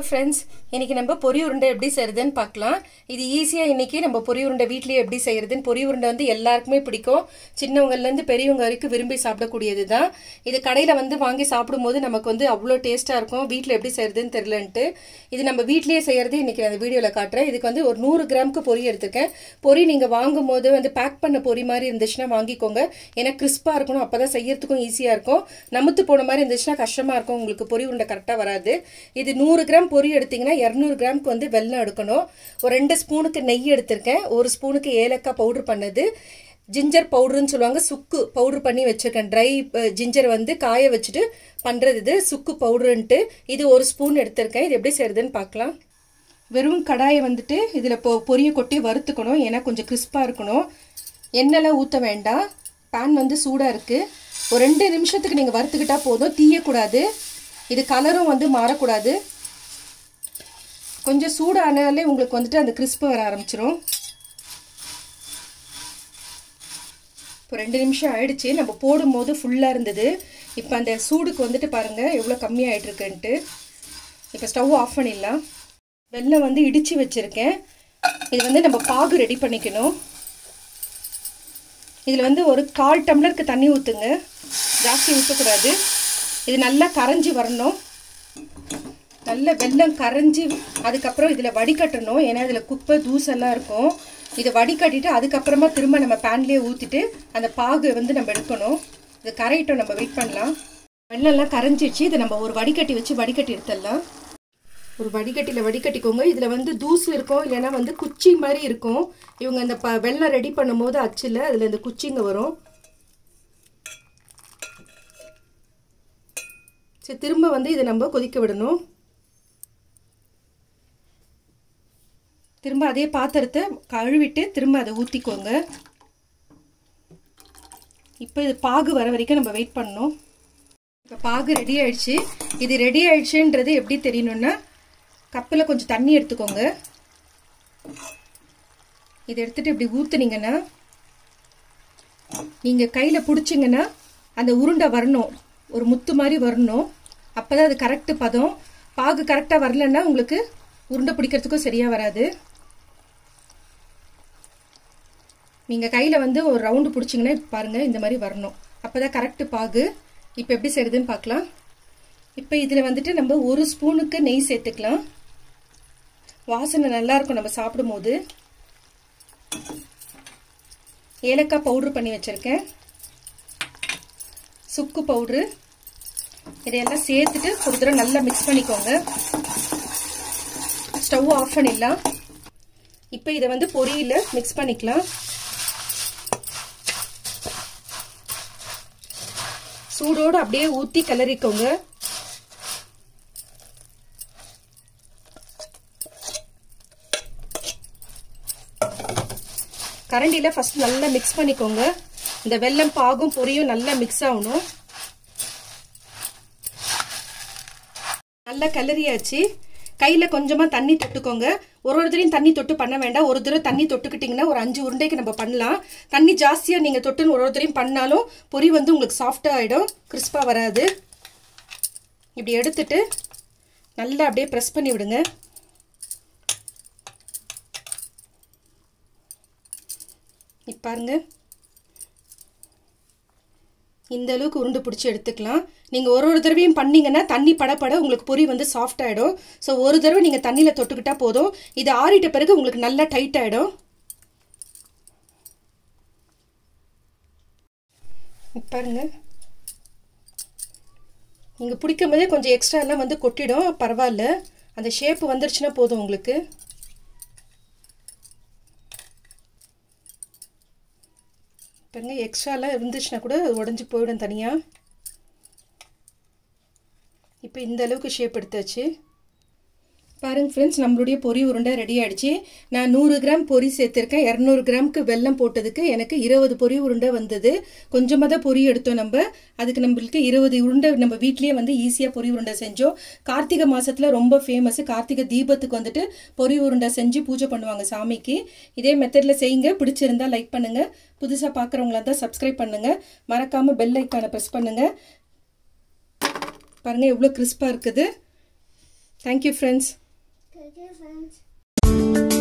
Friends இன்னைக்கு நம்ம பொரி உருண்டை எப்படி செய்யறதுன்னு பார்க்கலாம் இது ஈஸியாக இன்னைக்கு நம்ம பொரி உருண்டை வீட்லயே எப்படி செய்யறதுன்னு பொரி உருண்டை வந்து எல்லாருக்குமே பிடிக்கும் சின்னவங்கலேருந்து பெரியவங்க வரைக்கும் விரும்பி சாப்பிடக்கூடியது தான் இது கடையில் வந்து வாங்கி சாப்பிடும்போது நமக்கு வந்து அவ்வளோ டேஸ்ட்டாக இருக்கும் வீட்டில் எப்படி செய்யறதுன்னு தெரிலன்ட்டு இது நம்ம வீட்லயே செய்யறது இன்னைக்கு நான் வீடியோவில் காட்டுறேன் இதுக்கு வந்து ஒரு நூறு கிராமுக்கு பொரி எடுத்திருக்கேன் பொரி நீங்கள் வாங்கும் போது வந்து பேக் பண்ண பொரி மாதிரி இருந்துச்சுன்னா வாங்கிக்கோங்க ஏன்னா கிறிஸ்பாக இருக்கணும் அப்போ தான் செய்யறதுக்கும் ஈஸியாக இருக்கும் நமுத்து போன மாதிரி இருந்துச்சுன்னா கஷ்டமாக இருக்கும் உங்களுக்கு பொரி உருண்டை கரெக்டாக வராது இது நூறு கிராம் பொரி எடுத்தீங்கன்னா இரநூறு கிராமுக்கு வந்து வெல்லம் எடுக்கணும் ஒரு ரெண்டு ஸ்பூனுக்கு நெய் எடுத்திருக்கேன் ஒரு ஸ்பூனுக்கு ஏலக்காய் பவுடர் பண்ணது ஜிஞ்சர் பவுடர்னு சொல்லுவாங்க சுக்கு பவுடர் பண்ணி வச்சுருக்கேன் ட்ரை ஜிஞ்சர் வந்து காய வச்சுட்டு பண்ணுறது இது சுக்கு பவுடருன்ட்டு இது ஒரு ஸ்பூன் எடுத்திருக்கேன் இது எப்படி செய்யறதுன்னு பார்க்கலாம் வெறும் கடாயை வந்துட்டு இதில் பொ பொரியை கொட்டி வறுத்துக்கணும் ஏன்னா கொஞ்சம் கிறிஸ்பாக இருக்கணும் எண்ணெய்லாம் ஊற்ற வேண்டாம் பேன் வந்து சூடாக இருக்குது ஒரு ரெண்டு நிமிஷத்துக்கு நீங்கள் வறுத்துக்கிட்டால் போதும் தீயக்கூடாது இது கலரும் வந்து மாறக்கூடாது கொஞ்சம் சூடானாலே உங்களுக்கு வந்துட்டு அந்த கிறிஸ்பு வர ஆரம்பிச்சிரும் இப்போ ரெண்டு நிமிஷம் ஆயிடுச்சு நம்ம போடும்போது ஃபுல்லாக இருந்தது இப்போ அந்த சூடுக்கு வந்துட்டு பாருங்கள் எவ்வளோ கம்மியாகிட்டு இருக்குன்ட்டு இப்போ ஸ்டவ் ஆஃப் பண்ணிடலாம் வெள்ளம் வந்து இடித்து வச்சுருக்கேன் இது வந்து நம்ம பாகு ரெடி பண்ணிக்கணும் இதில் வந்து ஒரு கால் டம்ளருக்கு தண்ணி ஊற்றுங்க ஜாஸ்தி ஊற்றக்கூடாது இது நல்லா கரைஞ்சி வரணும் நல்ல வெள்ளம் கரைஞ்சி அதுக்கப்புறம் இதில் வடிகட்டணும் ஏன்னா இதில் குப்பை தூசெல்லாம் இருக்கும் இதை வடிகட்டிட்டு அதுக்கப்புறமா திரும்ப நம்ம பேன்லேயே ஊற்றிட்டு அந்த பாகு வந்து நம்ம எடுக்கணும் இது கரையிட்டோம் நம்ம வெயிட் பண்ணலாம் வெள்ளம்லாம் கரைஞ்சிடுச்சு இதை நம்ம ஒரு வடிகட்டி வச்சு வடிகட்டி எடுத்துடலாம் ஒரு வடிகட்டியில் வடிகட்டிக்கோங்க இதில் வந்து தூசு இருக்கும் இல்லைன்னா வந்து குச்சி மாதிரி இருக்கும் இவங்க இந்த ப வெள்ளம் ரெடி பண்ணும்போது அச்சில் அதில் இந்த குச்சிங்க வரும் சரி திரும்ப வந்து இதை நம்ம கொதிக்க விடணும் திரும்ப அதே பாத்திரத்தை கழுவிட்டு திரும்ப அதை ஊற்றிக்கோங்க இப்போ இது பாகு வர வரைக்கும் நம்ம வெயிட் பண்ணணும் இப்போ பாகு ரெடி ஆயிடுச்சு இது ரெடி ஆயிடுச்சுன்றது எப்படி தெரியணும்னா கப்பில் கொஞ்சம் தண்ணி எடுத்துக்கோங்க இதை எடுத்துகிட்டு இப்படி ஊற்றுனீங்கன்னா நீங்கள் கையில் பிடிச்சிங்கன்னா அந்த உருண்டை வரணும் ஒரு முத்து மாதிரி வரணும் அப்போ தான் அது கரெக்டு பதம் பாகு கரெக்டாக வரலன்னா உங்களுக்கு உருண்டை பிடிக்கிறதுக்கும் சரியாக வராது நீங்கள் கையில் வந்து ஒரு ரவுண்டு பிடிச்சிங்கன்னா பாருங்கள் இந்த மாதிரி வரணும் அப்போ தான் கரெக்டு பாகு இப்போ எப்படி செய்யுதுன்னு பார்க்கலாம் இப்போ இதில் வந்துட்டு நம்ம ஒரு ஸ்பூனுக்கு நெய் சேர்த்துக்கலாம் வாசனை நல்லாயிருக்கும் நம்ம சாப்பிடும்போது ஏலக்காய் பவுட்ரு பண்ணி வச்சுருக்கேன் சுக்கு பவுட்ரு இதையெல்லாம் சேர்த்துட்டு ஒரு தடவை நல்லா மிக்ஸ் பண்ணிக்கோங்க ஸ்டவ் ஆஃப் பண்ணிடலாம் இப்போ இதை வந்து பொரியில் மிக்ஸ் பண்ணிக்கலாம் சூடோடு அப்படியே ஊற்றி கிளறிக்கோங்க கரண்டியில் ஃபஸ்ட் நல்லா மிக்ஸ் பண்ணிக்கோங்க இந்த வெல்லம் பாகும் பொரியும் நல்லா மிக்ஸ் ஆகணும் நல்லா கிளறியாச்சு கையில் கொஞ்சமாக தண்ணி தொட்டுக்கோங்க ஒரு ஒரு தடவையும் தண்ணி தொட்டு பண்ண வேண்டாம் ஒரு தடவை தண்ணி தொட்டுக்கிட்டிங்கன்னா ஒரு அஞ்சு உருண்டைக்கு நம்ம பண்ணலாம் தண்ணி ஜாஸ்தியாக நீங்கள் தொட்டுன்னு ஒரு ஒரு தடவையும் பண்ணாலும் பொரி வந்து உங்களுக்கு சாஃப்டாக ஆகிடும் கிறிஸ்பாக வராது இப்படி எடுத்துட்டு நல்லா அப்படியே ப்ரெஸ் பண்ணி விடுங்க இப்போ பாருங்க இந்த அளவுக்கு உருண்டு பிடிச்சி எடுத்துக்கலாம் நீங்கள் ஒரு ஒரு தடவையும் பண்ணிங்கன்னா தண்ணி படப்பட உங்களுக்கு பொரி வந்து சாஃப்ட் ஆகிடும் ஸோ ஒரு தடவை நீங்கள் தண்ணியில் தொட்டுக்கிட்டா போதும் இது ஆறிட்ட பிறகு உங்களுக்கு நல்லா டைட் ஆகிடும் பாருங்க நீங்கள் பிடிக்கும் போதே கொஞ்சம் எக்ஸ்ட்ரா எல்லாம் வந்து கொட்டிடும் பரவாயில்ல அந்த ஷேப்பு வந்துருச்சுன்னா போதும் உங்களுக்கு பாருங்க எக்ஸ்ட்ராலாம் இருந்துச்சுன்னா கூட உடஞ்சி போயிடும் தனியாக இப்போ இந்த அளவுக்கு ஷேப் எடுத்தாச்சு பாருங்கள் ஃப்ரெண்ட்ஸ் நம்மளுடைய பொரி உருண்டை ரெடி ஆகிடுச்சு நான் நூறு கிராம் பொரி சேர்த்துருக்கேன் இரநூறு கிராமுக்கு வெல்லம் போட்டதுக்கு எனக்கு இருபது பொரி உருண்டை வந்தது கொஞ்சமாக தான் பொரி எடுத்தோம் நம்ம அதுக்கு நம்மளுக்கு இருபது உருண்டை நம்ம வீட்லேயே வந்து ஈஸியாக பொரி உருண்டை செஞ்சோம் கார்த்திகை மாதத்தில் ரொம்ப ஃபேமஸ் கார்த்திகை தீபத்துக்கு வந்துட்டு பொரி உருண்டை செஞ்சு பூஜை பண்ணுவாங்க சாமிக்கு இதே மெத்தடில் செய்யுங்க பிடிச்சிருந்தா லைக் பண்ணுங்கள் புதுசாக பார்க்குறவங்களா தான் சப்ஸ்கிரைப் பண்ணுங்கள் மறக்காமல் பெல் ஐக்கானை ப்ரெஸ் பண்ணுங்கள் பாருங்கள் எவ்வளோ கிறிஸ்பாக இருக்குது thank you friends Thank you, friends.